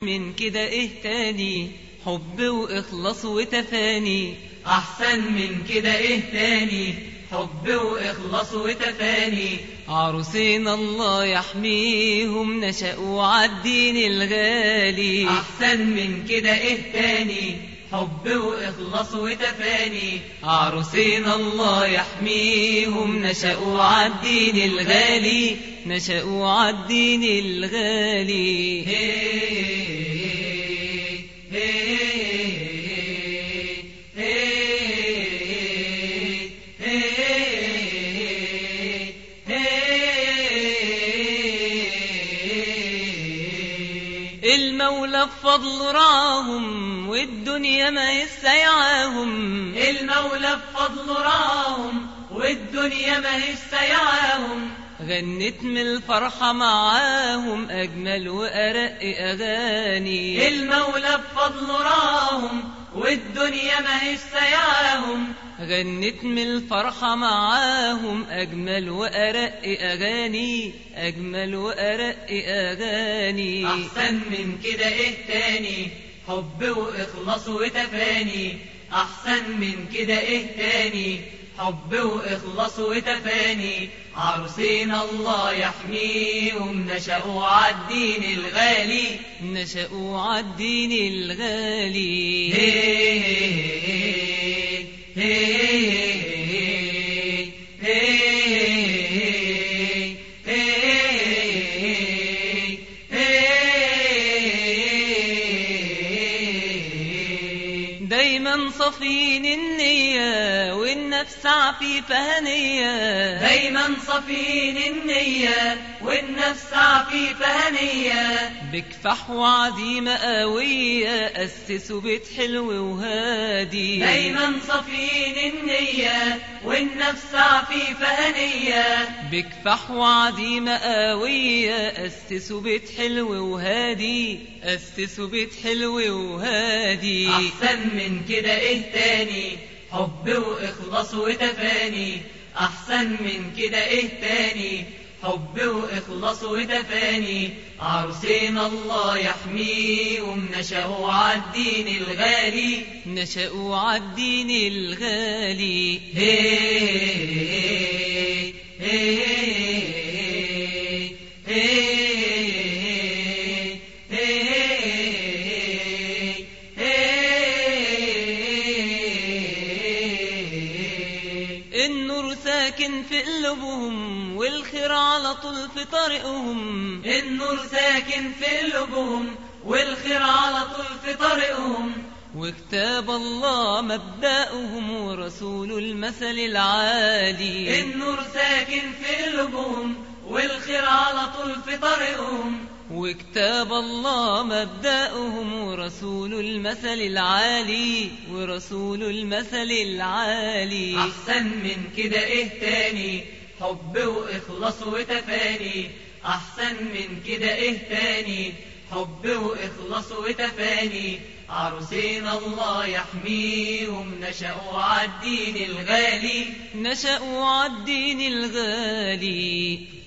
من كده ايه تاني حب واخلاص وتفاني أحسن من كده إيه تاني حب وإخلاص وتفاني عروسين الله يحميهم نشأوا عالدين الغالي أحسن من كده إيه تاني حب وإخلاص وتفاني عروسين الله يحميهم نشأوا عالدين الغالي نشأوا عالدين الغالي المولى بفضل راهم والدنيا ما يسيعاهم المولى بفضل راهم والدنيا ما هي سيعاهم غنت من الفرحة معاهم أجمل وأرق أغاني المولى بفضل راهم والدنيا ما هي سيعاهم غنت من الفرحة معاهم أجمل وأرق أغاني أجمل وأرق أغاني أحسن من كده إيه تاني حب وإخلاص وتفاني أحسن من كده إيه تاني حب وإخلاص وتفاني عروسين الله يحميهم نشأوا عالدين الغالي نشأوا عالدين الغالي هي هي هي دايما صفين النية والنفس عفيفة هنية دايما صفين النية والنفس عفيفة هنية بكفح وعزيمة قوية أسسوا بيت حلو وهادي دايما صفين النية والنفس عفيفة هنية بكفح وعزيمة قوية أسسوا بيت حلو وهادي أسسوا بيت حلو وهادي أحسن من كده إيه تاني حب وإخلاص وتفاني أحسن من كده إيه تاني حب وإخلاص وتفاني عروسين الله يحميهم نشأوا عالدين الغالي نشأوا عالدين الغالي هي هي النور ساكن في قلوبهم والخير على طول في طريقهم النور ساكن في قلوبهم والخير على طول في طريقهم وكتاب الله مبدأهم ورسول المثل العالي النور ساكن في قلوبهم والخير على طول في طريقهم وكتاب الله مبدأهم ورسول المثل العالي ورسول المثل العالي أحسن من كده إيه تاني حب وإخلاص وتفاني أحسن من كده إيه تاني حب وإخلاص وتفاني عروسين الله يحميهم نشأوا عالدين الغالي نشأوا عالدين الغالي